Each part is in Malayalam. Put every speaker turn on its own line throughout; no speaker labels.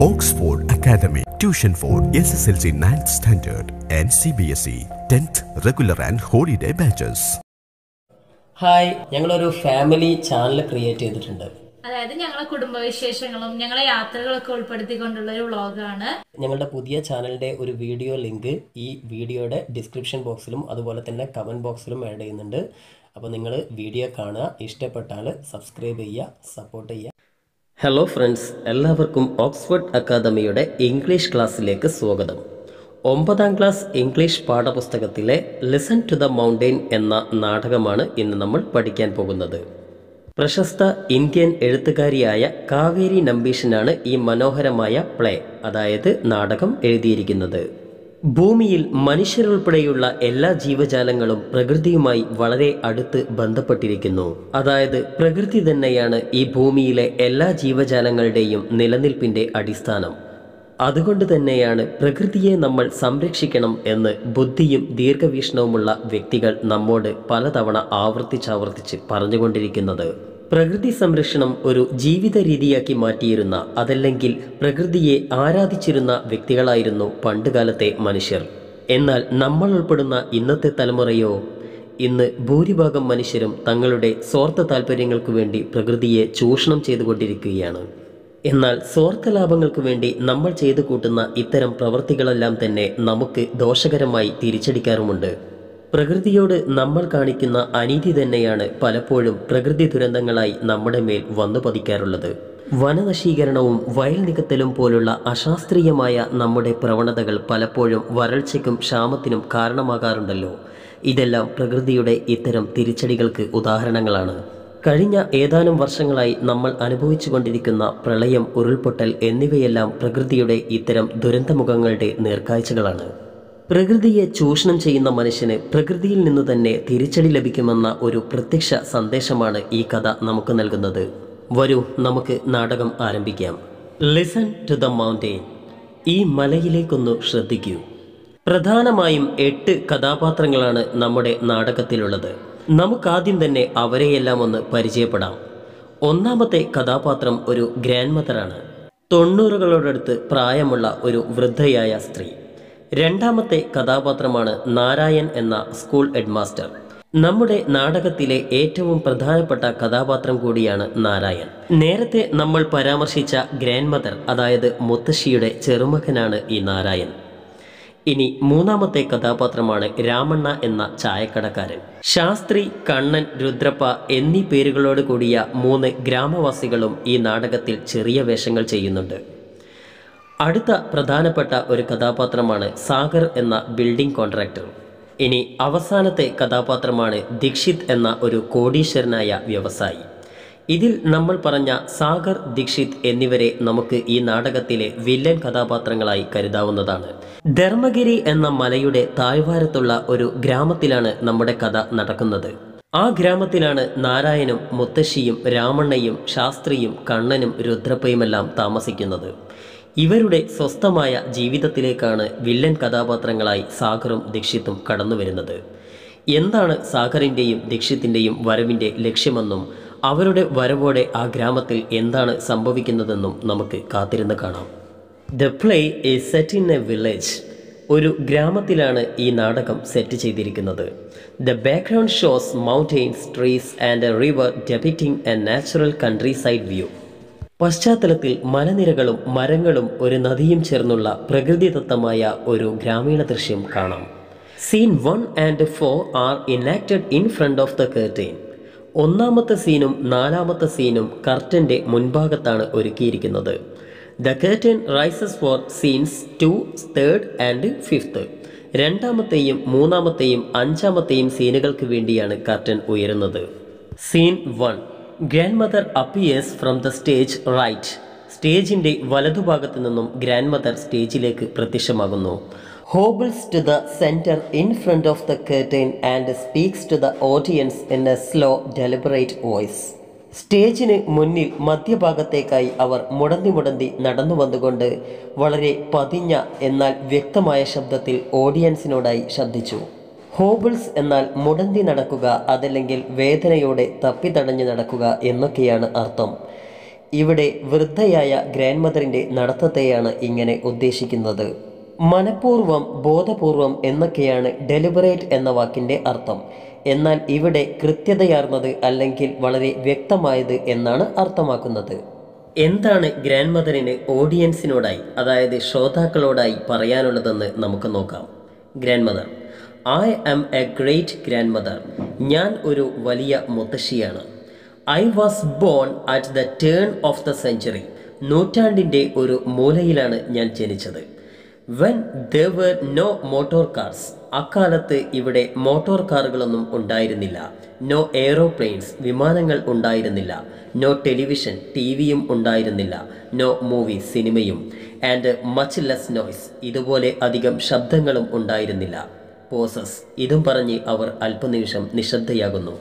Oxford Academy. Tuition for SSLC 9th Standard and CBSE 10th Regular and Holiday Batches.
Hi ഞങ്ങളൊരു ഫാമിലി ചാനൽ ക്രിയേറ്റ് ചെയ്തിട്ടുണ്ട്
അതായത് ഞങ്ങളെ കുടുംബവിശേഷങ്ങളും ഞങ്ങളെ യാത്രകളൊക്കെ ഉൾപ്പെടുത്തിക്കൊണ്ടുള്ള ഒരു വ്ളോഗാണ്
ഞങ്ങളുടെ പുതിയ ചാനലിൻ്റെ ഒരു വീഡിയോ ലിങ്ക് ഈ വീഡിയോയുടെ ഡിസ്ക്രിപ്ഷൻ ബോക്സിലും അതുപോലെ തന്നെ കമൻറ്റ് ബോക്സിലും ആഡ് ചെയ്യുന്നുണ്ട് അപ്പോൾ നിങ്ങൾ വീഡിയോ കാണുക ഇഷ്ടപ്പെട്ടാൽ സബ്സ്ക്രൈബ് ചെയ്യുക സപ്പോർട്ട് ചെയ്യുക ഹലോ ഫ്രണ്ട്സ് എല്ലാവർക്കും ഓക്സ്ഫോർഡ് അക്കാദമിയുടെ ഇംഗ്ലീഷ് ക്ലാസ്സിലേക്ക് സ്വാഗതം ഒമ്പതാം ക്ലാസ് ഇംഗ്ലീഷ് പാഠപുസ്തകത്തിലെ ലിസൺ ടു ദ മൗണ്ടെയിൻ എന്ന നാടകമാണ് ഇന്ന് നമ്മൾ പഠിക്കാൻ പോകുന്നത് പ്രശസ്ത ഇന്ത്യൻ എഴുത്തുകാരിയായ കാവേരി നമ്പീഷനാണ് ഈ മനോഹരമായ പ്ലേ അതായത് നാടകം എഴുതിയിരിക്കുന്നത് ഭൂമിയിൽ മനുഷ്യരുൾപ്പെടെയുള്ള എല്ലാ ജീവജാലങ്ങളും പ്രകൃതിയുമായി വളരെ അടുത്ത് ബന്ധപ്പെട്ടിരിക്കുന്നു അതായത് പ്രകൃതി തന്നെയാണ് ഈ ഭൂമിയിലെ എല്ലാ ജീവജാലങ്ങളുടെയും നിലനിൽപ്പിന്റെ അടിസ്ഥാനം അതുകൊണ്ട് തന്നെയാണ് പ്രകൃതിയെ നമ്മൾ സംരക്ഷിക്കണം എന്ന് ബുദ്ധിയും ദീർഘവീക്ഷണവുമുള്ള വ്യക്തികൾ നമ്മോട് പലതവണ ആവർത്തിച്ചാവർത്തിച്ച് പറഞ്ഞുകൊണ്ടിരിക്കുന്നത് പ്രകൃതി സംരക്ഷണം ഒരു ജീവിത രീതിയാക്കി മാറ്റിയിരുന്ന അതല്ലെങ്കിൽ പ്രകൃതിയെ ആരാധിച്ചിരുന്ന വ്യക്തികളായിരുന്നു പണ്ടുകാലത്തെ മനുഷ്യർ എന്നാൽ നമ്മൾ ഉൾപ്പെടുന്ന ഇന്നത്തെ തലമുറയോ ഇന്ന് ഭൂരിഭാഗം മനുഷ്യരും തങ്ങളുടെ സ്വാർത്ഥ താല്പര്യങ്ങൾക്ക് വേണ്ടി പ്രകൃതിയെ ചൂഷണം ചെയ്തുകൊണ്ടിരിക്കുകയാണ് എന്നാൽ സ്വാർത്ഥ ലാഭങ്ങൾക്ക് വേണ്ടി നമ്മൾ ചെയ്തു കൂട്ടുന്ന ഇത്തരം പ്രവൃത്തികളെല്ലാം തന്നെ നമുക്ക് ദോഷകരമായി തിരിച്ചടിക്കാറുമുണ്ട് പ്രകൃതിയോട് നമ്മൾ കാണിക്കുന്ന അനീതി തന്നെയാണ് പലപ്പോഴും പ്രകൃതി ദുരന്തങ്ങളായി നമ്മുടെ മേൽ വന്നു പതിക്കാറുള്ളത് വനനശീകരണവും വയൽ നികത്തലും പോലുള്ള അശാസ്ത്രീയമായ നമ്മുടെ പ്രവണതകൾ പലപ്പോഴും വരൾച്ചയ്ക്കും ക്ഷാമത്തിനും കാരണമാകാറുണ്ടല്ലോ ഇതെല്ലാം പ്രകൃതിയുടെ ഇത്തരം തിരിച്ചടികൾക്ക് ഉദാഹരണങ്ങളാണ് കഴിഞ്ഞ ഏതാനും വർഷങ്ങളായി നമ്മൾ അനുഭവിച്ചുകൊണ്ടിരിക്കുന്ന പ്രളയം ഉരുൾപൊട്ടൽ എന്നിവയെല്ലാം പ്രകൃതിയുടെ ഇത്തരം ദുരന്തമുഖങ്ങളുടെ നേർക്കാഴ്ചകളാണ് പ്രകൃതിയെ ചൂഷണം ചെയ്യുന്ന മനുഷ്യന് പ്രകൃതിയിൽ നിന്ന് തന്നെ തിരിച്ചടി ലഭിക്കുമെന്ന ഒരു പ്രത്യക്ഷ സന്ദേശമാണ് ഈ കഥ നമുക്ക് നൽകുന്നത് വരൂ നമുക്ക് നാടകം ആരംഭിക്കാം ലിസൺ ടു ദ മൗണ്ടെയിൻ ഈ മലയിലേക്കൊന്ന് ശ്രദ്ധിക്കൂ പ്രധാനമായും എട്ട് കഥാപാത്രങ്ങളാണ് നമ്മുടെ നാടകത്തിലുള്ളത് നമുക്കാദ്യം തന്നെ അവരെയെല്ലാം ഒന്ന് പരിചയപ്പെടാം ഒന്നാമത്തെ കഥാപാത്രം ഒരു ഗ്രാൻഡ് മദറാണ് തൊണ്ണൂറുകളോടടുത്ത് പ്രായമുള്ള ഒരു വൃദ്ധയായ സ്ത്രീ രണ്ടാമത്തെ കഥാപാത്രമാണ് നാരായൺ എന്ന സ്കൂൾ ഹെഡ്മാസ്റ്റർ നമ്മുടെ നാടകത്തിലെ ഏറ്റവും പ്രധാനപ്പെട്ട കഥാപാത്രം കൂടിയാണ് നാരായൺ നേരത്തെ നമ്മൾ പരാമർശിച്ച ഗ്രാൻഡ് മദർ അതായത് മുത്തശ്ശിയുടെ ചെറുമകനാണ് ഈ നാരായൺ ഇനി മൂന്നാമത്തെ കഥാപാത്രമാണ് രാമണ്ണ എന്ന ചായക്കടക്കാരൻ ശാസ്ത്രി കണ്ണൻ രുദ്രപ്പ എന്നീ പേരുകളോട് കൂടിയ മൂന്ന് ഗ്രാമവാസികളും ഈ നാടകത്തിൽ ചെറിയ വേഷങ്ങൾ ചെയ്യുന്നുണ്ട് അടുത്ത പ്രധാനപ്പെട്ട ഒരു കഥാപാത്രമാണ് സാഗർ എന്ന ബിൽഡിംഗ് കോൺട്രാക്ടർ ഇനി അവസാനത്തെ കഥാപാത്രമാണ് ദീക്ഷിത് എന്ന ഒരു കോടീശ്വരനായ വ്യവസായി ഇതിൽ നമ്മൾ പറഞ്ഞ സാഗർ ദീക്ഷിത് എന്നിവരെ നമുക്ക് ഈ നാടകത്തിലെ വില്ലൻ കഥാപാത്രങ്ങളായി കരുതാവുന്നതാണ് ധർമ്മഗിരി എന്ന മലയുടെ താഴ്വാരത്തുള്ള ഒരു ഗ്രാമത്തിലാണ് നമ്മുടെ കഥ നടക്കുന്നത് ആ ഗ്രാമത്തിലാണ് നാരായണനും മുത്തശ്ശിയും രാമണ്ണയും ശാസ്ത്രിയും കണ്ണനും രുദ്രപ്പയുമെല്ലാം താമസിക്കുന്നത് ഇവരുടെ സ്വസ്ഥമായ ജീവിതത്തിലേക്കാണ് വില്ലൻ കഥാപാത്രങ്ങളായി സാഗറും ദീക്ഷിത്തും കടന്നു വരുന്നത് എന്താണ് സാഗറിൻ്റെയും ദീക്ഷിത്തിൻ്റെയും വരവിൻ്റെ ലക്ഷ്യമെന്നും അവരുടെ വരവോടെ ആ ഗ്രാമത്തിൽ എന്താണ് സംഭവിക്കുന്നതെന്നും നമുക്ക് കാത്തിരുന്ന് കാണാം the play is set in a village ഒരു ഗ്രാമത്തിലാണ് ഈ നാടകം സെറ്റ് ചെയ്തിരിക്കുന്നത് the background shows mountains trees and a river depicting a natural countryside view പശ്ചാത്തലത്തിൽ മലനിരകളും മരങ്ങളും ഒരു നദിയും ചേർന്നുള്ള പ്രകൃതിദത്തമായ ഒരു ഗ്രാമീണ ദൃശ്യം കാണാം scene one and four are enacted in front of the curtain ഒന്നാമത്തെ സീനും നാലാമത്തെ സീനും കർട്ടൻ്റെ മുൻഭാഗത്താണ് ഒരുക്കിയിരിക്കുന്നത് the curtain rises for scenes two third and fifth രണ്ടാമത്തെയും മൂന്നാമത്തെയും അഞ്ചാമത്തെയും സീനുകൾക്ക് വേണ്ടിയാണ് കർട്ടൻ ഉയരുന്നത് scene one grandmother appears from the stage right സ്റ്റേജിൻ്റെ വലതുഭാഗത്തു നിന്നും ഗ്രാൻഡ് മദർ സ്റ്റേജിലേക്ക് പ്രത്യക്ഷമാകുന്നു hobbles to the centre in front of the curtain and speaks to the audience in A slow deliberate voice സ്റ്റേജിന് മുന്നിൽ മധ്യഭാഗത്തേക്കായി അവർ മുടന്തി മുടന്തി നടന്നു വന്നുകൊണ്ട് വളരെ പതിഞ്ഞ എന്നാൽ വ്യക്തമായ ശബ്ദത്തിൽ ഓഡിയൻസിനോടായി ശബ്ദിച്ചു ഹോബിൾസ് എന്നാൽ മുടന്തി നടക്കുക അതല്ലെങ്കിൽ വേദനയോടെ തപ്പിത്തടഞ്ഞ് നടക്കുക എന്നൊക്കെയാണ് അർത്ഥം ഇവിടെ വൃദ്ധയായ ഗ്രാൻഡ് മദറിൻ്റെ നടത്തത്തെയാണ് ഇങ്ങനെ ഉദ്ദേശിക്കുന്നത് മനഃപൂർവ്വം ബോധപൂർവം എന്നൊക്കെയാണ് ഡെലിബറേറ്റ് എന്ന വാക്കിൻ്റെ അർത്ഥം എന്നാൽ ഇവിടെ കൃത്യതയാർന്നത് അല്ലെങ്കിൽ വളരെ വ്യക്തമായത് എന്നാണ് അർത്ഥമാക്കുന്നത് എന്താണ് ഗ്രാൻഡ് മദറിന് ഓഡിയൻസിനോടായി അതായത് ശ്രോതാക്കളോടായി പറയാനുള്ളതെന്ന് നമുക്ക് നോക്കാം grandmother I am a great grandmother ഞാൻ ഒരു വലിയ മുത്തശ്ശിയാണ് I was born at the turn of the century നൂറ്റാണ്ടിൻ്റെ ഒരു മൂലയിലാണ് ഞാൻ ജനിച്ചത് when there no motor cars അക്കാലത്ത് ഇവിടെ മോട്ടോർ കാറുകളൊന്നും ഉണ്ടായിരുന്നില്ല നോ എയ്റോപ്ലെയിൻസ് വിമാനങ്ങൾ ഉണ്ടായിരുന്നില്ല നോ ടെലിവിഷൻ ടി വിയും ഉണ്ടായിരുന്നില്ല നോ മൂവി സിനിമയും ആൻഡ് മച്ച് ലെസ് നോയ്സ് ഇതുപോലെ അധികം ശബ്ദങ്ങളും ഉണ്ടായിരുന്നില്ല പോസസ് ഇതും പറഞ്ഞ് അവർ അല്പനിമിഷം നിശബ്ദയാകുന്നു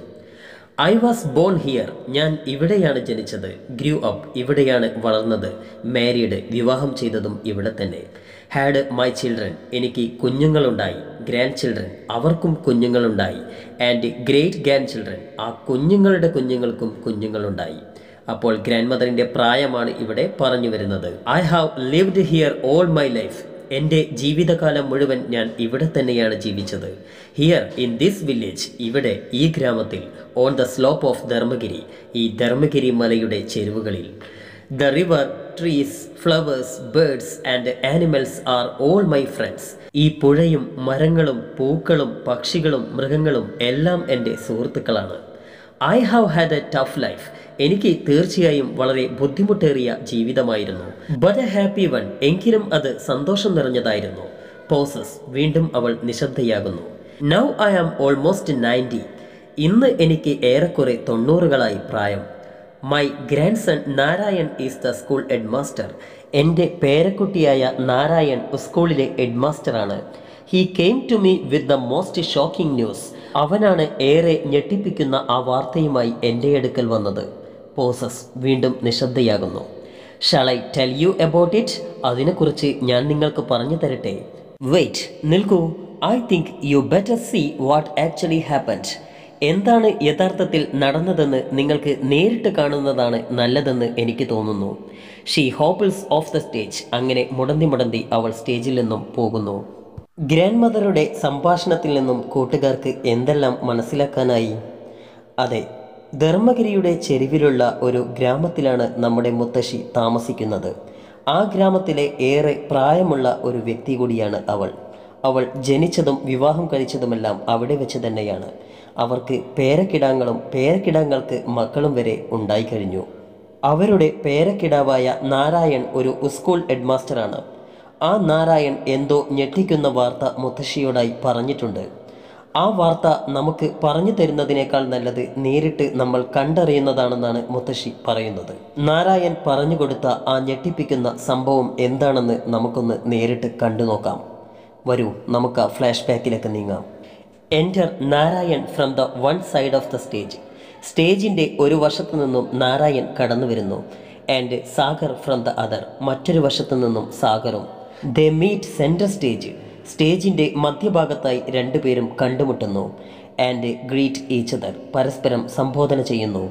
ഐ വാസ് ബോൺ ഹിയർ ഞാൻ ഇവിടെയാണ് ജനിച്ചത് ഗ്രൂ അപ്പ് ഇവിടെയാണ് വളർന്നത് മാരീഡ് വിവാഹം ചെയ്തതും ഇവിടെ തന്നെ ഹാഡ് മൈ ചിൽഡ്രൻ എനിക്ക് കുഞ്ഞുങ്ങളുണ്ടായി ഗ്രാൻഡ് ചിൽഡ്രൻ അവർക്കും കുഞ്ഞുങ്ങളുണ്ടായി ആൻഡ് ഗ്രേറ്റ് ഗ്രാൻഡ് ചിൽഡ്രൻ ആ കുഞ്ഞുങ്ങളുടെ കുഞ്ഞുങ്ങൾക്കും കുഞ്ഞുങ്ങളുണ്ടായി അപ്പോൾ ഗ്രാൻഡ് മദറിൻ്റെ പ്രായമാണ് ഇവിടെ പറഞ്ഞു വരുന്നത് I have lived here all my life എൻ്റെ ജീവിതകാലം മുഴുവൻ ഞാൻ ഇവിടെ തന്നെയാണ് ജീവിച്ചത് ഹിയർ ഇൻ ദിസ് വില്ലേജ് ഇവിടെ ഈ ഗ്രാമത്തിൽ on the slope of Dharmagiri ഈ ധർമ്മഗിരി മലയുടെ ചെരുവുകളിൽ the river trees flowers birds and animals are all my friends ഈ പുഴയും മരങ്ങളും പൂക്കളും പക്ഷികളും മൃഗങ്ങളും എല്ലാം എൻ്റെ സുഹൃത്തുക്കളാണ് I have had a tough life എനിക്ക് തീർച്ചയായും വളരെ ബുദ്ധിമുട്ടേറിയ ജീവിതമായിരുന്നു ബട്ട് എ ഹാപ്പി വൺ എങ്കിലും അത് സന്തോഷം നിറഞ്ഞതായിരുന്നു പോസസ് വീണ്ടും അവൾ നിശബ്ദയാകുന്നു now I am almost ninety ഇന്ന് എനിക്ക് ഏറെക്കുറെ തൊണ്ണൂറുകളായി പ്രായം my grandson Narayan is the school headmaster എൻ്റെ പേരക്കുട്ടിയായ നാരായൺ സ്കൂളിലെ ഹെഡ് മാസ്റ്ററാണ് he came to me with the most shocking news അവനാണ് ഏറെ ഞെട്ടിപ്പിക്കുന്ന ആ വാർത്തയുമായി എൻ്റെ അടുക്കൽ വന്നത് പോസസ് വീണ്ടും നിശബ്ദയാകുന്നു shall I tell you about it അതിനെക്കുറിച്ച് ഞാൻ നിങ്ങൾക്ക് പറഞ്ഞു തരട്ടെ വെയിറ്റ് നിൽക്കൂ I think you better see what actually happened എന്താണ് യഥാർത്ഥത്തിൽ നടന്നതെന്ന് നിങ്ങൾക്ക് നേരിട്ട് കാണുന്നതാണ് നല്ലതെന്ന് എനിക്ക് തോന്നുന്നു she hobbles off the stage അങ്ങനെ മുടന്തി മുടന്തി അവൾ സ്റ്റേജിൽ നിന്നും പോകുന്നു ഗ്രാൻഡ് മദറുടെ സംഭാഷണത്തിൽ നിന്നും കൂട്ടുകാർക്ക് എന്തെല്ലാം മനസ്സിലാക്കാനായി അതെ ധർമ്മഗിരിയുടെ ചെരുവിലുള്ള ഒരു ഗ്രാമത്തിലാണ് നമ്മുടെ മുത്തശ്ശി താമസിക്കുന്നത് ആ ഗ്രാമത്തിലെ ഏറെ പ്രായമുള്ള ഒരു വ്യക്തി കൂടിയാണ് അവൾ അവൾ ജനിച്ചതും വിവാഹം കഴിച്ചതുമെല്ലാം അവിടെ വെച്ച് തന്നെയാണ് അവർക്ക് പേരക്കിടാങ്ങളും പേരക്കിടാങ്ങൾക്ക് മക്കളും വരെ ഉണ്ടായിക്കഴിഞ്ഞു അവരുടെ പേരക്കിടാവായ നാരായൺ ഒരു സ്കൂൾ ഹെഡ്മാസ്റ്ററാണ് ആ നാരായൺ എന്തോ ഞെട്ടിക്കുന്ന വാർത്ത മുത്തശ്ശിയോടായി പറഞ്ഞിട്ടുണ്ട് ആ വാർത്ത നമുക്ക് പറഞ്ഞു തരുന്നതിനേക്കാൾ നല്ലത് നേരിട്ട് നമ്മൾ കണ്ടറിയുന്നതാണെന്നാണ് മുത്തശ്ശി പറയുന്നത് നാരായൺ പറഞ്ഞു കൊടുത്ത ആ ഞെട്ടിപ്പിക്കുന്ന സംഭവം എന്താണെന്ന് നമുക്കൊന്ന് നേരിട്ട് കണ്ടു നോക്കാം വരൂ നമുക്ക് ആ ഫ്ലാഷ് ബാക്കിലേക്ക് നീങ്ങാം enter Narayan from the one side of the stage സ്റ്റേജിൻ്റെ ഒരു വശത്തു നിന്നും നാരായൺ കടന്നു വരുന്നു and Sagar from the other മറ്റൊരു വശത്തു നിന്നും സാഗറും ദ മീറ്റ് സെൻറ്റർ സ്റ്റേജ് സ്റ്റേജിൻ്റെ മധ്യഭാഗത്തായി രണ്ടുപേരും കണ്ടുമുട്ടുന്നു ആൻഡ് ഗ്രീറ്റ് ഈച്ച് അതർ പരസ്പരം സംബോധന ചെയ്യുന്നു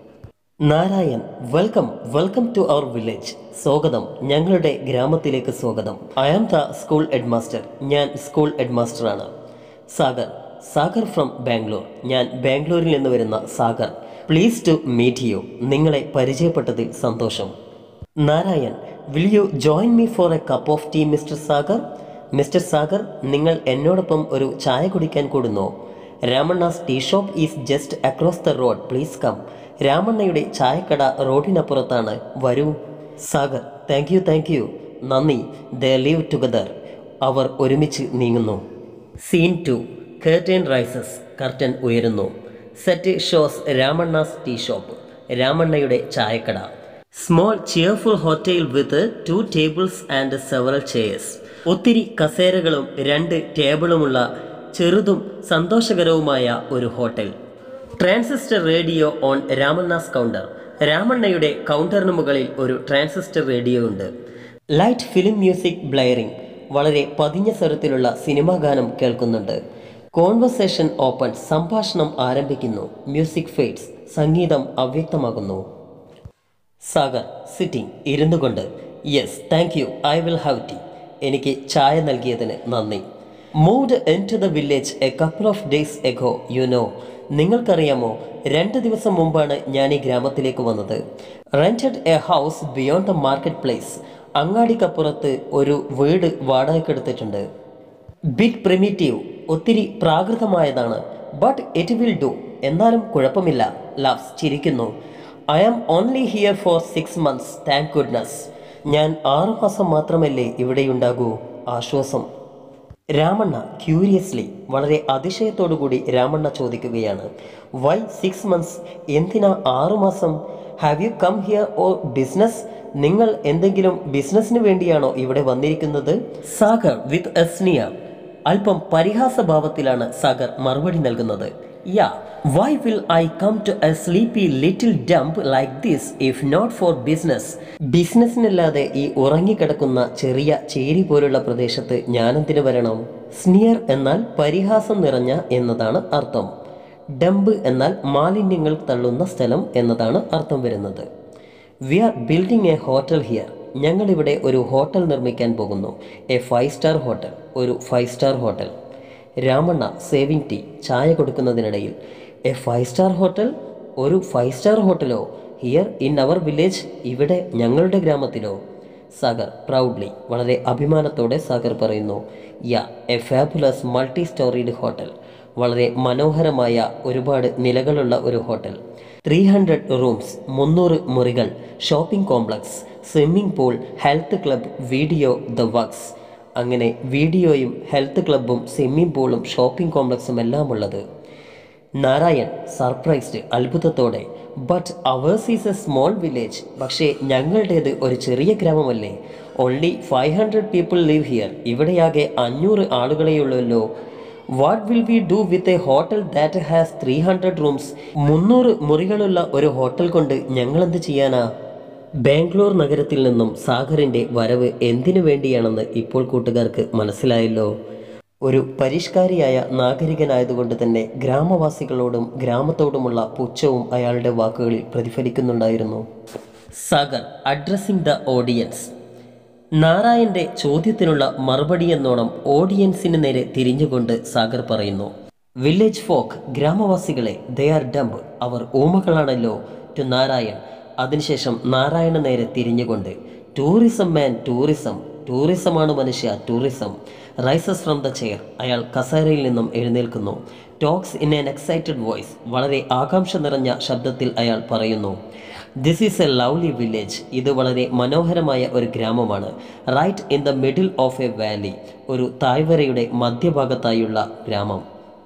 Narayan welcome welcome to our village സ്വാഗതം ഞങ്ങളുടെ ഗ്രാമത്തിലേക്ക് സ്വാഗതം I am the school headmaster ഞാൻ സ്കൂൾ ഹെഡ്മാസ്റ്ററാണ് സാഗർ സാഗർ ഫ്രം ബാംഗ്ലൂർ ഞാൻ ബാംഗ്ലൂരിൽ നിന്ന് വരുന്ന Sagar pleased to meet you നിങ്ങളെ പരിചയപ്പെട്ടതിൽ സന്തോഷം Narayan will you join me for a cup of tea mister Sagar mister Sagar നിങ്ങൾ എന്നോടൊപ്പം ഒരു ചായ കുടിക്കാൻ കൂടുന്നോ Ramanna's tea shop is just across the road please come രാമണ്ണയുടെ ചായക്കട റോഡിനപ്പുറത്താണ് വരൂ Sagar thank you thank you നന്ദി ദ ലീവ് ടുഗദർ അവർ ഒരുമിച്ച് നീങ്ങുന്നു സീൻ ടു കേർട്ടൻ റൈസസ് കർട്ടൻ ഉയരുന്നു set shows Ramanna's tea shop രാമണ്ണയുടെ ചായക്കട small cheerful hotel with two tables and several chairs ഒത്തിരി കസേരകളും രണ്ട് ടേബിളുമുള്ള ചെറുതും സന്തോഷകരവുമായ ഒരു hotel transistor radio on Ramanna's counter രാമണ്ണയുടെ കൗണ്ടറിന് മുകളിൽ ഒരു ട്രാൻസിസ്റ്റർ റേഡിയോ ഉണ്ട് ലൈറ്റ് ഫിലിം മ്യൂസിക് ബ്ലെയറിംഗ് വളരെ പതിഞ്ഞ സ്വരത്തിലുള്ള സിനിമാ ഗാനം കേൾക്കുന്നുണ്ട് കോൺവെർസേഷൻ ഓപ്പൺ സംഭാഷണം ആരംഭിക്കുന്നു മ്യൂസിക് ഫെയ്ഡ്സ് സംഗീതം അവ്യക്തമാകുന്നു സാഗർ സിറ്റിംഗ് ഇരുന്നു കൊണ്ട് yes thank you I will have tea എനിക്ക് ചായ നൽകിയതിന് നന്ദി moved in to the village a couple of days ago you know നിങ്ങൾക്കറിയാമോ രണ്ട് ദിവസം മുമ്പാണ് ഞാൻ ഈ ഗ്രാമത്തിലേക്ക് വന്നത് rented a house beyond the market place അങ്ങാടിക്കപ്പുറത്ത് ഒരു വീട് വാടകയ്ക്കെടുത്തിട്ടുണ്ട് ബിറ്റ് പ്രിമിറ്റീവ് ഒത്തിരി പ്രാകൃതമായതാണ് ബട്ട് ഇറ്റ് വിൽ ഡു എന്നാലും കുഴപ്പമില്ല ലവ്സ് ചിരിക്കുന്നു I am only here for six months thank goodness ഞാൻ ആറു മാസം മാത്രമല്ലേ ഇവിടെയുണ്ടാകൂ ആശ്വാസം രാമണ്ണ ക്യൂരിയസ്ലി വളരെ അതിശയത്തോടുകൂടി രാമണ്ണ ചോദിക്കുകയാണ് വൈ സിക്സ് മന്ത്സ് എന്തിനാ ആറുമാസം have you come here or business നിങ്ങൾ എന്തെങ്കിലും ബിസിനസ്സിന് വേണ്ടിയാണോ ഇവിടെ വന്നിരിക്കുന്നത് സാഗർ വിത്ത് എസ്നിയ അല്പം പരിഹാസഭാവത്തിലാണ് സാഗർ മറുപടി നൽകുന്നത് yeah why will I come to a sleepy little dump like this if not for business ബിസിനസ്സിനല്ലാതെ ഈ ഉറങ്ങിക്കിടക്കുന്ന ചെറിയ ചേരി പോലുള്ള പ്രദേശത്ത് ഞാനെന്തിനു വരണം സ്നിയർ എന്നാൽ പരിഹാസം നിറഞ്ഞ എന്നതാണ് അർത്ഥം ഡംപ് എന്നാൽ മാലിന്യങ്ങൾ തള്ളുന്ന സ്ഥലം എന്നതാണ് അർത്ഥം വരുന്നത് we are building a hotel here ഞങ്ങളിവിടെ ഒരു ഹോട്ടൽ നിർമ്മിക്കാൻ പോകുന്നു എ ഫൈവ് സ്റ്റാർ ഹോട്ടൽ ഒരു five star hotel Ramanna serving tea ചായ കൊടുക്കുന്നതിനിടയിൽ എ ഫൈവ് സ്റ്റാർ ഹോട്ടൽ ഒരു ഫൈവ് സ്റ്റാർ ഹോട്ടലോ ഹിയർ ഇൻ അവർ വില്ലേജ് ഇവിടെ ഞങ്ങളുടെ ഗ്രാമത്തിലോ സാഗർ പ്രൗഡ്ലി വളരെ അഭിമാനത്തോടെ സാഗർ പറയുന്നു yeah a fabulous multi storeyed hotel വളരെ മനോഹരമായ ഒരുപാട് നിലകളുള്ള ഒരു ഹോട്ടൽ ത്രീ ഹൺഡ്രഡ് റൂംസ് മുന്നൂറ് മുറികൾ shopping complex swimming pool health club video the works അങ്ങനെ വീഡിയോയും ഹെൽത്ത് ക്ലബ്ബും സ്വിമ്മിംഗ് പൂളും ഷോപ്പിംഗ് കോംപ്ലക്സും എല്ലാം ഉള്ളത് നാരായൺ സർപ്രൈസ്ഡ് അത്ഭുതത്തോടെ but ours is a small village പക്ഷേ ഞങ്ങളുടേത് ഒരു ചെറിയ ഗ്രാമമല്ലേ only five hundred people live here ഇവിടെയാകെ അഞ്ഞൂറ് ആളുകളെയുള്ളല്ലോ what will we do with a hotel that has three hundred rooms മുന്നൂറ് മുറികളുള്ള ഒരു ഹോട്ടൽ കൊണ്ട് ഞങ്ങളെന്ത് ചെയ്യാനാ ബാംഗ്ലൂർ നഗരത്തിൽ നിന്നും സാഗറിൻ്റെ വരവ് എന്തിനു വേണ്ടിയാണെന്ന് ഇപ്പോൾ കൂട്ടുകാർക്ക് മനസ്സിലായല്ലോ ഒരു പരിഷ്കാരിയായ നാഗരികനായതുകൊണ്ട് തന്നെ ഗ്രാമവാസികളോടും ഗ്രാമത്തോടുമുള്ള പുച്ഛവും അയാളുടെ വാക്കുകളിൽ പ്രതിഫലിക്കുന്നുണ്ടായിരുന്നു സാഗർ അഡ്രസ്സിംഗ് ദ ഓഡിയൻസ് നാരായന്റെ ചോദ്യത്തിനുള്ള മറുപടി എന്നോണം ഓഡിയൻസിന് നേരെ തിരിഞ്ഞുകൊണ്ട് സാഗർ പറയുന്നു വില്ലേജ് ഫോക്ക് ഗ്രാമവാസികളെ ദേ ആർ ഡംബ് അവർ ഊമകളാണല്ലോ ടു നാരായൺ അതിനുശേഷം നാരായണ നേരെ തിരിഞ്ഞുകൊണ്ട് ടൂറിസം മാൻ ടൂറിസം ടൂറിസമാണ് മനുഷ്യ tourism rises from the chair അയാൾ കസേരയിൽ നിന്നും എഴുന്നേൽക്കുന്നു talks in an excited voice വളരെ ആകാംക്ഷ നിറഞ്ഞ ശബ്ദത്തിൽ അയാൾ പറയുന്നു this is a lovely village ഇത് വളരെ മനോഹരമായ ഒരു ഗ്രാമമാണ് right in the middle of a valley ഒരു താഴ്വരയുടെ മധ്യഭാഗത്തായുള്ള ഗ്രാമം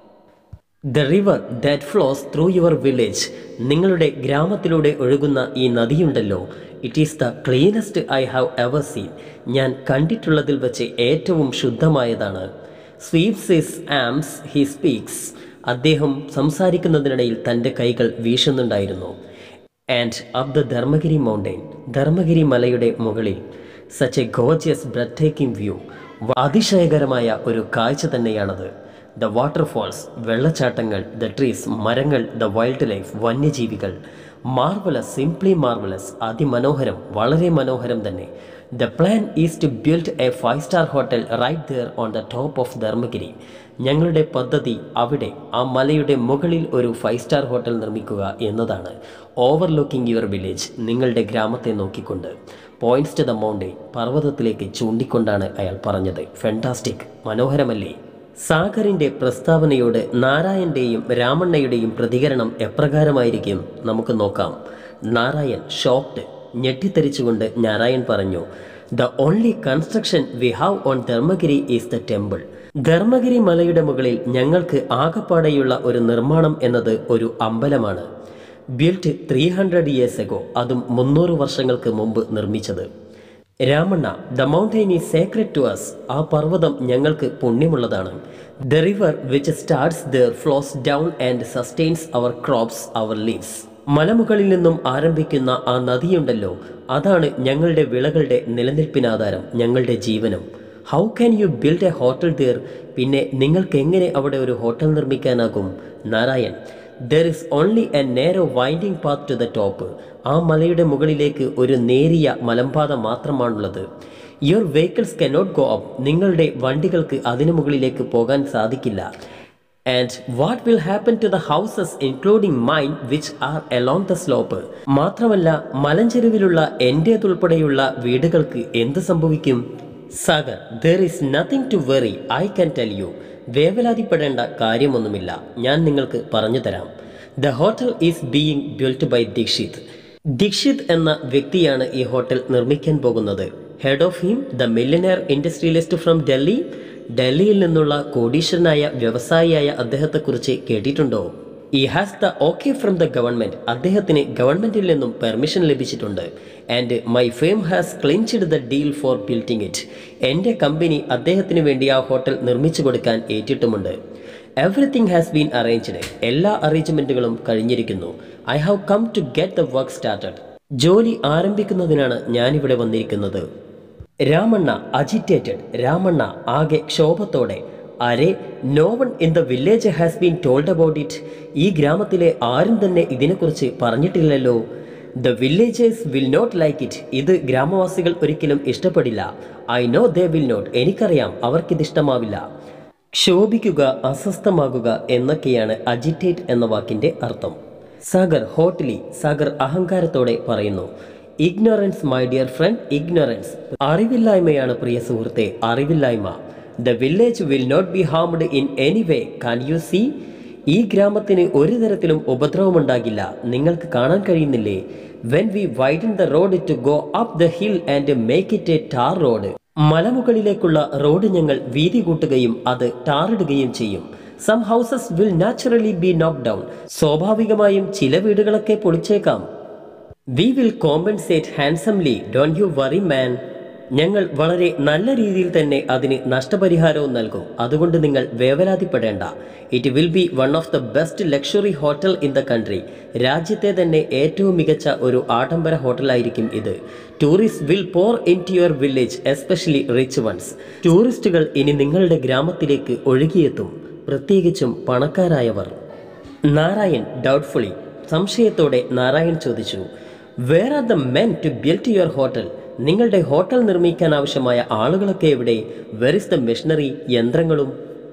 the river that flows through your village നിങ്ങളുടെ ഗ്രാമത്തിലൂടെ ഒഴുകുന്ന ഈ നദിയുണ്ടല്ലോ it is the cleanest I have ever seen ഞാൻ കണ്ടിട്ടുള്ളതിൽ വെച്ച് ഏറ്റവും ശുദ്ധമായതാണ് sweeps his arms he speaks അദ്ദേഹം സംസാരിക്കുന്നതിനിടയിൽ തൻ്റെ കൈകൾ വീശുന്നുണ്ടായിരുന്നു and up the Dharmagiri mountain Dharmagiri മലയുടെ മുകളിൽ such a gorgeous breathtaking view അതിശയകരമായ ഒരു കാഴ്ച തന്നെയാണത് ദ വാട്ടർഫോൾസ് വെള്ളച്ചാട്ടങ്ങൾ ദ ട്രീസ് മരങ്ങൾ ദ വൈൽഡ് ലൈഫ് വന്യജീവികൾ മാർവലസ് സിംപ്ലി മാർവലസ് അതിമനോഹരം വളരെ മനോഹരം തന്നെ the plan is to build a five star hotel right there on the top of Dharmagiri ഞങ്ങളുടെ പദ്ധതി അവിടെ ആ മലയുടെ മുകളിൽ ഒരു ഫൈവ് സ്റ്റാർ ഹോട്ടൽ നിർമ്മിക്കുക എന്നതാണ് ഓവർലുക്കിംഗ് യുവർ വില്ലേജ് നിങ്ങളുടെ ഗ്രാമത്തെ നോക്കിക്കൊണ്ട് പോയിന്റ്സ് ടു ദ മൗണ്ടെയിൻ പർവ്വതത്തിലേക്ക് ചൂണ്ടിക്കൊണ്ടാണ് അയാൾ പറഞ്ഞത് ഫെൻറ്റാസ്റ്റിക് മനോഹരമല്ലേ സാഗറിന്റെ പ്രസ്താവനയോട് നാരായണന്റെയും രാമണ്ണയുടെയും പ്രതികരണം എപ്രകാരമായിരിക്കും നമുക്ക് നോക്കാം നാരായൺ ഷോക്ഡ് ഞെട്ടിത്തെറിച്ചുകൊണ്ട് നാരായൺ പറഞ്ഞു the only construction we have on Dharmagiri is the temple Dharmagiri മലയുടെ മുകളിൽ ഞങ്ങൾക്ക് ആകപ്പാടെയുള്ള ഒരു നിർമ്മാണം എന്നത് ഒരു അമ്പലമാണ് built three hundred years ago അതും മുന്നൂറ് വർഷങ്ങൾക്ക് മുമ്പ് നിർമ്മിച്ചത് Ramanna the mountain is sacred to us ആ പർവ്വതം ഞങ്ങൾക്ക് പുണ്യമുള്ളതാണ് the river which starts there flows down and sustains our crops our lives മലമുകളിൽ നിന്നും ആരംഭിക്കുന്ന ആ നദിയുണ്ടല്ലോ അതാണ് ഞങ്ങളുടെ വിളകളുടെ നിലനിൽപ്പിനാധാരം ഞങ്ങളുടെ ജീവനം how can you build a hotel there പിന്നെ നിങ്ങൾക്ക് എങ്ങനെ അവിടെ ഒരു ഹോട്ടൽ നിർമ്മിക്കാനാകും Narayan there is only a narrow winding path to the top ആ മലയുടെ മുകളിലേക്ക് ഒരു നേരിയ മലമ്പാത മാത്രമാണുള്ളത് your vehicles cannot go up നിങ്ങളുടെ വണ്ടികൾക്ക് അതിനു മുകളിലേക്ക് പോകാൻ സാധിക്കില്ല and what will happen to the houses including mine which are along the slope മാത്രമല്ല മലഞ്ചെരുവിലുള്ള എൻ്റേതുൾപ്പെടെയുള്ള വീടുകൾക്ക് എന്ത് സംഭവിക്കും Sagar there is nothing to worry I can tell you വേവലാതിപ്പെടേണ്ട കാര്യമൊന്നുമില്ല ഞാൻ നിങ്ങൾക്ക് പറഞ്ഞു തരാം the hotel is being built by Dikshit Dikshit എന്ന വ്യക്തിയാണ് ഈ ഹോട്ടൽ നിർമ്മിക്കാൻ പോകുന്നത് heard of him the millionaire industrialist from Delhi ഡൽഹിയിൽ നിന്നുള്ള കോടീശ്വരനായ വ്യവസായിയായ അദ്ദേഹത്തെക്കുറിച്ച് കേട്ടിട്ടുണ്ടോ he has the okay from the government അദ്ദേഹത്തിന് ഗവൺമെന്റിൽ നിന്നും പെർമിഷൻ ലഭിച്ചിട്ടുണ്ട് and my firm has clinched the deal for building it എൻ്റെ കമ്പനി അദ്ദേഹത്തിന് വേണ്ടി ആ ഹോട്ടൽ നിർമ്മിച്ചു കൊടുക്കാൻ ഏറ്റിട്ടുമുണ്ട് എവറിത്തിങ് ഹാസ് ബീൻ അറേഞ്ച്ഡ് എല്ലാ അറേഞ്ച്മെന്റുകളും കഴിഞ്ഞിരിക്കുന്നു I have come to get the work started ജോലി ആരംഭിക്കുന്നതിനാണ് ഞാനിവിടെ വന്നിരിക്കുന്നത് രാമണ്ണ അജിറ്റേറ്റഡ് രാമണ്ണ ആകെ ക്ഷോഭത്തോടെ അരെ no one in the village has been told about it ഈ ഗ്രാമത്തിലെ ആരും തന്നെ ഇതിനെക്കുറിച്ച് പറഞ്ഞിട്ടില്ലല്ലോ the villagers will not like it ഇത് ഗ്രാമവാസികൾ ഒരിക്കലും ഇഷ്ടപ്പെടില്ല I know they will not എനിക്കറിയാം അവർക്കിത് ഇഷ്ടമാവില്ല ക്ഷോഭിക്കുക അസ്വസ്ഥമാകുക എന്നൊക്കെയാണ് അജിറ്റേറ്റ് എന്ന വാക്കിന്റെ അർത്ഥം സാഗർ ഹോട്ടലി സാഗർ അഹങ്കാരത്തോടെ പറയുന്നു ignorance my dear friend ignorance അറിവില്ലായ്മയാണ് പ്രിയ സുഹൃത്തെ അറിവില്ലായ്മ the village will not be harmed in any way can you see ഈ ഗ്രാമത്തിന് ഒരു തരത്തിലും ഉപദ്രവമുണ്ടാകില്ല നിങ്ങൾക്ക് കാണാൻ കഴിയുന്നില്ലേ when we widen the road to go up the hill and make it a tar road മലമുകളിലേക്കുള്ള റോഡ് ഞങ്ങൾ വീതി കൂട്ടുകയും അത് ടാറിടുകയും ചെയ്യും some houses will naturally be knocked down സ്വാഭാവികമായും ചില വീടുകളൊക്കെ പൊളിച്ചേക്കാം we will compensate handsomely don't you worry man ഞങ്ങൾ വളരെ നല്ല രീതിയിൽ തന്നെ അതിന് നഷ്ടപരിഹാരവും നൽകും അതുകൊണ്ട് നിങ്ങൾ വേവലാതിപ്പെടേണ്ട it will be one of the best luxury hotel in the country രാജ്യത്തെ തന്നെ ഏറ്റവും മികച്ച ഒരു ആഡംബര ഹോട്ടലായിരിക്കും ഇത് tourist will pour into your village especially rich ones ടൂറിസ്റ്റുകൾ ഇനി നിങ്ങളുടെ ഗ്രാമത്തിലേക്ക് ഒഴുകിയെത്തും പ്രത്യേകിച്ചും പണക്കാരായവർ നാരായൺ ഡൗട്ട്ഫുള്ളി സംശയത്തോടെ നാരായൺ ചോദിച്ചു where are the men to build your hotel നിങ്ങളുടെ ഹോട്ടൽ നിർമ്മിക്കാൻ ആവശ്യമായ ആളുകളൊക്കെ എവിടെ വെർ ഇസ് ദ മെഷീനറി യന്ത്രങ്ങളും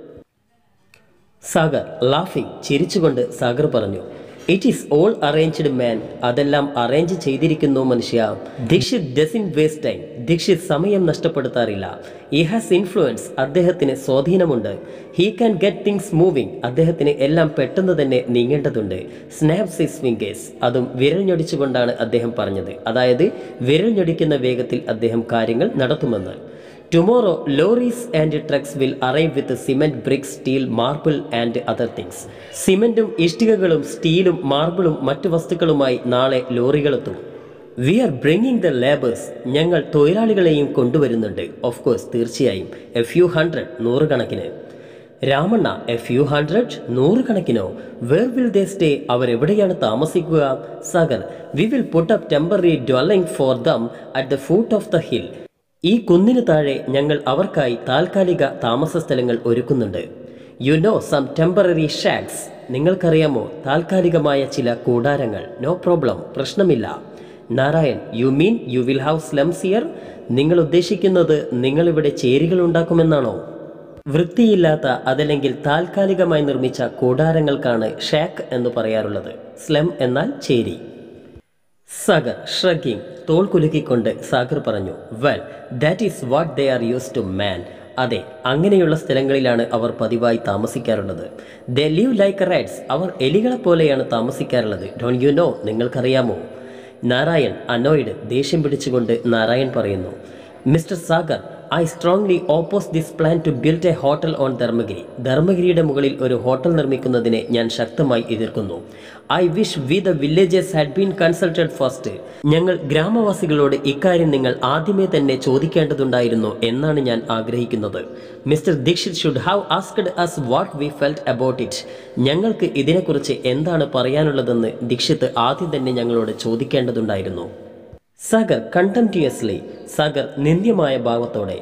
സാഗർ ലാഫിംഗ് ചിരിച്ചുകൊണ്ട് സാഗർ പറഞ്ഞു it is all arranged man അതെല്ലാം അറേഞ്ച് ചെയ്തിരിക്കുന്നു മനുഷ്യ Dikshit doesn't waste time Dikshit സമയം നഷ്ടപ്പെടുത്താറില്ല ഈ ഹാസ് ഇൻഫ്ലുവൻസ് അദ്ദേഹത്തിന് സ്വാധീനമുണ്ട് he can get things moving അദ്ദേഹത്തിന് എല്ലാം പെട്ടെന്ന് തന്നെ നീങ്ങേണ്ടതുണ്ട് സ്നാപ്സ് ഇസ് ഫിംഗേഴ്സ് അതും വിരൽ ഞൊടിച്ചുകൊണ്ടാണ് അദ്ദേഹം പറഞ്ഞത് അതായത് വിരൽ ഞൊടിക്കുന്ന വേഗത്തിൽ അദ്ദേഹം കാര്യങ്ങൾ നടത്തുമെന്ന് tomorrow lorries and trucks will arrive with cement bricks steel marble and other things സിമെന്റും ഇഷ്ടികകളും സ്റ്റീലും മാർബിളും മറ്റു വസ്തുക്കളുമായി നാളെ ലോറികളെത്തും we are bringing the labours ഞങ്ങൾ തൊഴിലാളികളെയും കൊണ്ടുവരുന്നുണ്ട് ഓഫ് കോഴ്സ് തീർച്ചയായും എ ഫ്യൂ ഹൺഡ്രഡ് നൂറുകണക്കിന് രാമണ്ണ എ ഫ്യൂ ഹൺഡ്രഡ് നൂറുകണക്കിനോ വേർ വിൽ ദേ സ്റ്റേ അവരെവിടെയാണ് താമസിക്കുക Sagar we will put up temporary dwelling for them at the foot of the hill ഈ കുന്നിന് താഴെ ഞങ്ങൾ അവർക്കായി താൽക്കാലിക താമസ സ്ഥലങ്ങൾ ഒരുക്കുന്നുണ്ട് you know some temporary shacks നിങ്ങൾക്കറിയാമോ താൽക്കാലികമായ ചില കൂടാരങ്ങൾ നോ പ്രോബ്ലം പ്രശ്നമില്ല Narayan you mean you will have slums here നിങ്ങൾ ഉദ്ദേശിക്കുന്നത് നിങ്ങളിവിടെ ചേരികൾ ഉണ്ടാക്കുമെന്നാണോ വൃത്തിയില്ലാത്ത അതല്ലെങ്കിൽ താൽക്കാലികമായി നിർമ്മിച്ച കൂടാരങ്ങൾക്കാണ് ഷാക്ക് എന്ന് പറയാറുള്ളത് സ്ലം എന്നാൽ ചേരി സാഗർ ഷ്രഗിങ് തോൾ കുലുക്കിക്കൊണ്ട് സാഗർ പറഞ്ഞു well that is what they are used to man അതെ അങ്ങനെയുള്ള സ്ഥലങ്ങളിലാണ് അവർ പതിവായി താമസിക്കാറുള്ളത് ദേ ലീവ് ലൈക്ക് റൈഡ്സ് അവർ എലികളെ പോലെയാണ് താമസിക്കാറുള്ളത് ഡോൺ യു നോ നിങ്ങൾക്കറിയാമോ നാരായൺ അനോയിഡ് ദേഷ്യം പിടിച്ചുകൊണ്ട് നാരായൺ പറയുന്നു mister Sagar I strongly oppose this plan to build a hotel on Dharmagiri ധർമ്മഗിരിയുടെ മുകളിൽ ഒരു ഹോട്ടൽ നിർമ്മിക്കുന്നതിനെ ഞാൻ ശക്തമായി എതിർക്കുന്നു I wish we the villages had been consulted first ഞങ്ങൾ ഗ്രാമവാസികളോട് ഇക്കാര്യം നിങ്ങൾ ആദ്യമേ തന്നെ ചോദിക്കേണ്ടതുണ്ടായിരുന്നു എന്നാണ് ഞാൻ ആഗ്രഹിക്കുന്നത് mister Dikshit should have asked us what we felt about it ഞങ്ങൾക്ക് ഇതിനെക്കുറിച്ച് എന്താണ് പറയാനുള്ളതെന്ന് ദീക്ഷിത് ആദ്യം തന്നെ ഞങ്ങളോട് ചോദിക്കേണ്ടതുണ്ടായിരുന്നു സാഗർ കണ്ടംറ്റിയസ്ലി സാഗർ നിന്ദ്യമായ ഭാവത്തോടെ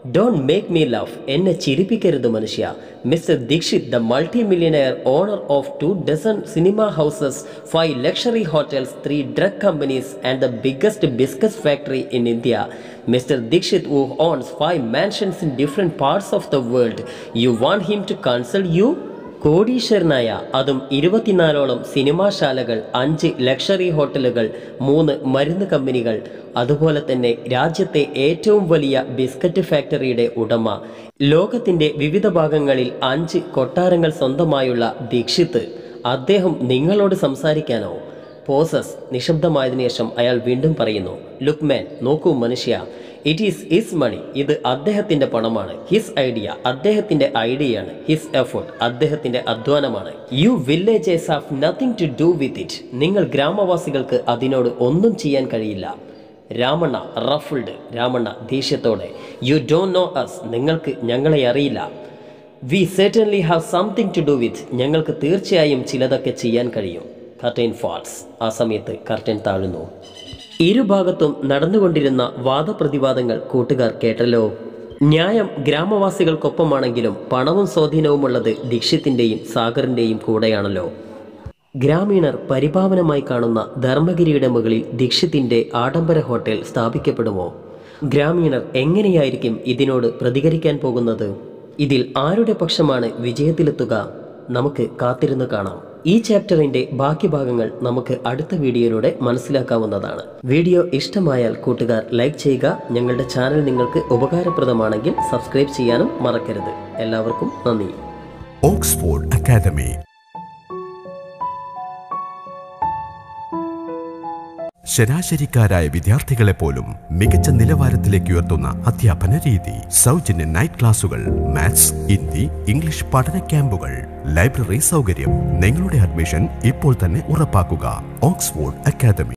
ഡോണ്ട് മേക്ക് മീ ലവ് എന്നെ ചിരിപ്പിക്കരുത് മനുഷ്യ mister Dikshit the multi millionaire owner of two dozen cinema houses five luxury hotels three drug companies and the biggest biscuits factory in India mister Dikshit who owns five mansions in different parts of the world you want him to consult you കോടീശ്വരനായ അതും ഇരുപത്തിനാലോളം സിനിമാശാലകൾ അഞ്ച് ലക്ഷറി ഹോട്ടലുകൾ മൂന്ന് മരുന്ന് കമ്പനികൾ അതുപോലെ തന്നെ രാജ്യത്തെ ഏറ്റവും വലിയ ബിസ്ക്കറ്റ് ഫാക്ടറിയുടെ ഉടമ ലോകത്തിൻ്റെ വിവിധ ഭാഗങ്ങളിൽ അഞ്ച് കൊട്ടാരങ്ങൾ സ്വന്തമായുള്ള ദീക്ഷിത്ത് അദ്ദേഹം നിങ്ങളോട് സംസാരിക്കാനോ പോസസ് നിശബ്ദമായതിനു ശേഷം അയാൾ വീണ്ടും പറയുന്നു ലുക്മാൻ നോക്കൂ മനുഷ്യ ഇറ്റ് ഈസ് ഹിസ് മണി ഇത് അദ്ദേഹത്തിന്റെ പണമാണ് ഹിസ് ഐഡിയ അദ്ദേഹത്തിന്റെ ഐഡിയയാണ് ഹിസ് എഫേർട്ട് അദ്ദേഹത്തിന്റെ അധ്വാനമാണ് you villagers have nothing to do with it നിങ്ങൾ ഗ്രാമവാസികൾക്ക് അതിനോട് ഒന്നും ചെയ്യാൻ കഴിയില്ല രാമണ്ണ റഫിൾഡ് രാമണ്ണ ദേഷ്യത്തോടെ യു ഡോണ്ട് നോ അസ് നിങ്ങൾക്ക് ഞങ്ങളെ അറിയില്ല we certainly have something to do with ഞങ്ങൾക്ക് തീർച്ചയായും ചിലതൊക്കെ ചെയ്യാൻ കഴിയും കർട്ടൻ ഫാൾസ് ആ സമയത്ത് കർട്ടൻ താഴുന്നു ഇരുഭാഗത്തും നടന്നുകൊണ്ടിരുന്ന വാദപ്രതിവാദങ്ങൾ കൂട്ടുകാർ കേട്ടല്ലോ ന്യായം ഗ്രാമവാസികൾക്കൊപ്പമാണെങ്കിലും പണവും സ്വാധീനവുമുള്ളത് ദീക്ഷിത്തിൻ്റെയും സാഗറിൻ്റെയും കൂടെയാണല്ലോ ഗ്രാമീണർ പരിഭാവനമായി കാണുന്ന ധർമ്മഗിരിയുടെ മുകളിൽ ദീക്ഷിത്തിൻ്റെ ആഡംബര ഹോട്ടൽ സ്ഥാപിക്കപ്പെടുമോ ഗ്രാമീണർ എങ്ങനെയായിരിക്കും ഇതിനോട് പ്രതികരിക്കാൻ പോകുന്നത് ഇതിൽ ആരുടെ പക്ഷമാണ് വിജയത്തിലെത്തുക നമുക്ക് കാത്തിരുന്ന് കാണാം ഈ ചാപ്റ്ററിന്റെ ബാക്കി ഭാഗങ്ങൾ നമുക്ക് അടുത്ത വീഡിയോയിലൂടെ മനസ്സിലാക്കാവുന്നതാണ് വീഡിയോ ഇഷ്ടമായാൽ കൂട്ടുകാർ ലൈക്ക് ചെയ്യുക ഞങ്ങളുടെ ചാനൽ നിങ്ങൾക്ക് ഉപകാരപ്രദമാണെങ്കിൽ സബ്സ്ക്രൈബ് ചെയ്യാനും മറക്കരുത് എല്ലാവർക്കും നന്ദി
ഓക്സ്ഫോർഡ് അക്കാദമി ശരാശരിക്കാരായ വിദ്യാർത്ഥികളെ പോലും മികച്ച നിലവാരത്തിലേക്ക് ഉയർത്തുന്ന അധ്യാപന രീതി സൗജന്യ നൈറ്റ് ക്ലാസുകൾ മാത്സ് ഹിന്ദി ഇംഗ്ലീഷ് പഠന ക്യാമ്പുകൾ ലൈബ്രറി സൗകര്യം നിങ്ങളുടെ അഡ്മിഷൻ ഇപ്പോൾ തന്നെ ഉറപ്പാക്കുക ഓക്സ്ഫോർഡ് അക്കാദമി